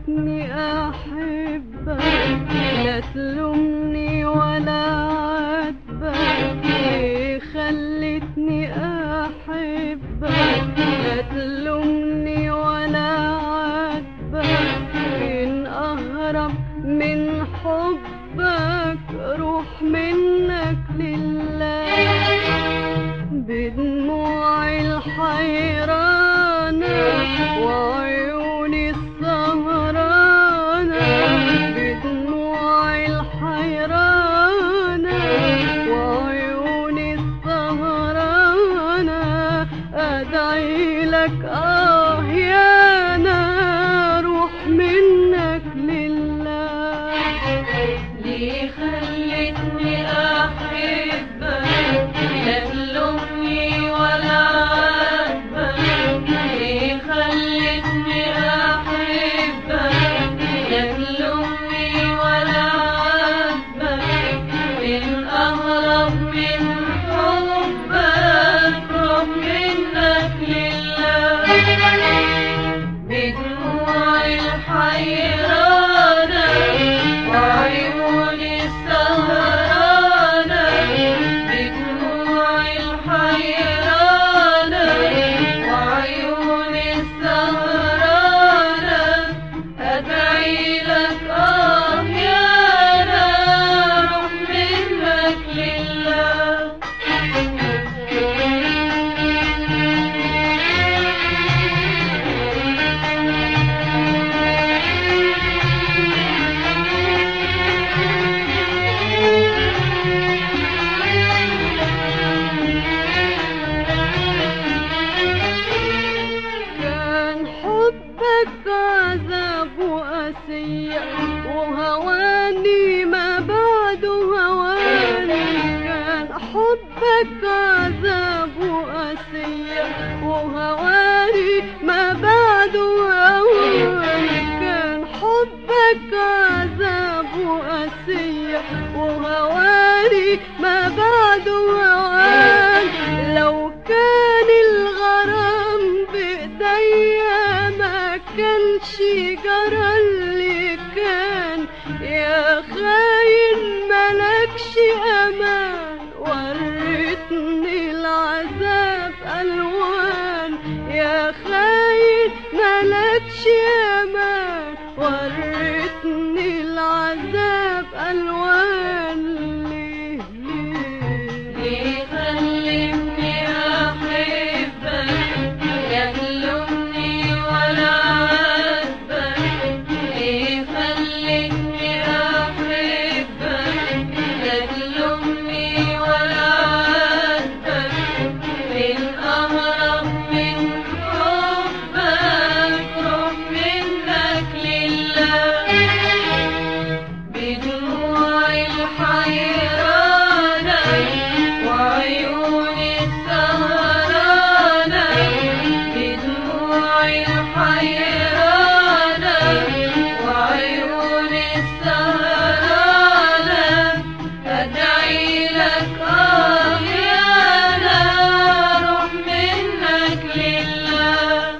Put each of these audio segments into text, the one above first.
خلتني أحبك لا تلومني ولا عاتبك ليه خلتني أحبك لا تلومني ولا عاتبك إن أهرب من حبك روح منك لله بدموعي الحيرانة وعيوني السهرانة بدموعي الحيرانة وعيوني السهرانة أدعي لك آه يا نار روح منك لله ليه خلتني أحبك لا تلومني ولا عاتبك ليه خلتني أحبك لا تلومني ولا عاتبك إن أهرب من حبك روح منك لله بدموعي الحيرانة وعيوني السهرانة بدموعي الحيرانة وعيوني السهرانة أدعي لك آه يا نار روح منك لله كان حبك عذاب وأسية وهواني ما بعد هواني كان حبك عذاب وأسية وهواني ما بعد هواني كان حبك عذاب وأسية وهواني ما بعد هواني لو كان الغرام بإيديا ما كانش جرى اللي كان يا خاين ملكش أمان وريتني العذاب ألوان يا خاين ملكش أمان وريتني العذاب ألوان ليه ليه ليه خلتني أحبك لا تلومني ولا عاتبك ليه خلتني أحبك لا تلومني ولا عاتبك إن أهرب من حبك روح منك لله بدموعي الحيرانة وعيوني السهرانة بدموعي الحيرانة وعيوني السهرانة أدعي لك آه يا نار روح منك لله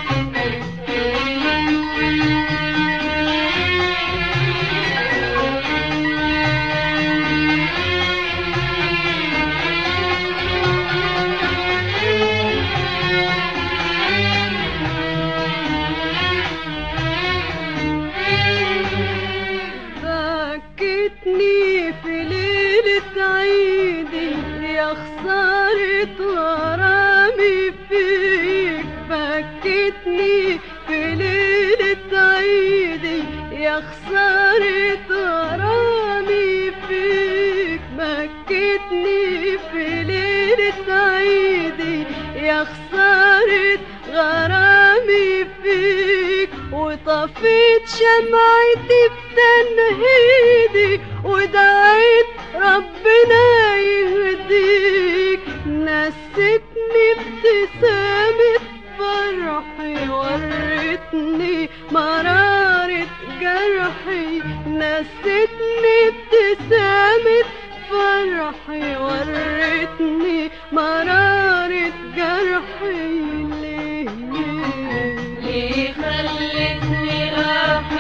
فكتني في ليلة عيدي يا خسارة غرامي فيك فكتني في ليلة عيدي يا خسارة غرامي فيك مكتني في ليلة عيدي يا خسارة غرامي فيك وطفيت شمعتي بتنهيدي ودعيت ربنا يهديك نستني ابتسامة فرحي ورتني مرارة جرحي نستني ابتسامة فرحي ورتني مرارة جرحي ليه ليه خلتني أحبك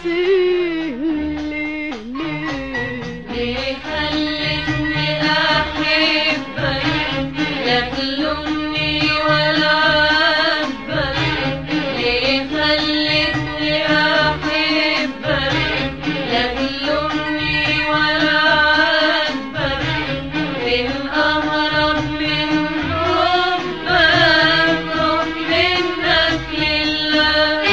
ناسيني ليه ليه ليه خلتني أحبك لا تلومني ولا عاتبك ليه خلتني أحبك لا تلومني ولا عاتبك فين أهرب من حبك روح منك لله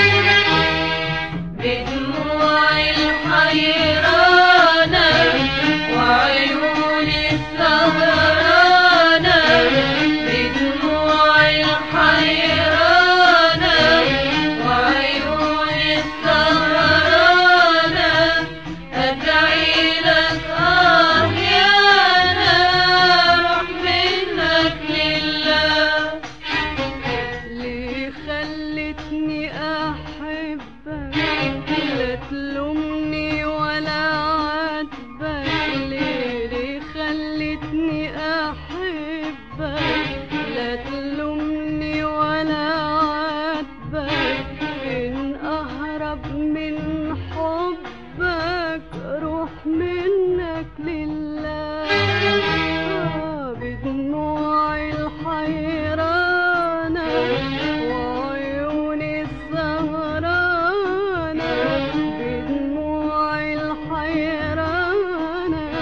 بدموعي الحيرانة وعيوني السهرانة بدموعي الحيرانة وعيوني السهرانة أدعي لك آه يا روح منك لله ليه خلتني احبك لا تلومني ولا عاتبك ليه ليه خلتني احبك لا تلومني ولا عاتبك ان اهرب من حبك روح منك لله بدموعي الحيرانة وعيوني السهرانة بدموعي الحيرانة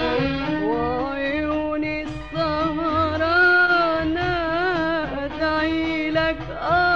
وعيوني السهرانة أدعي لك آه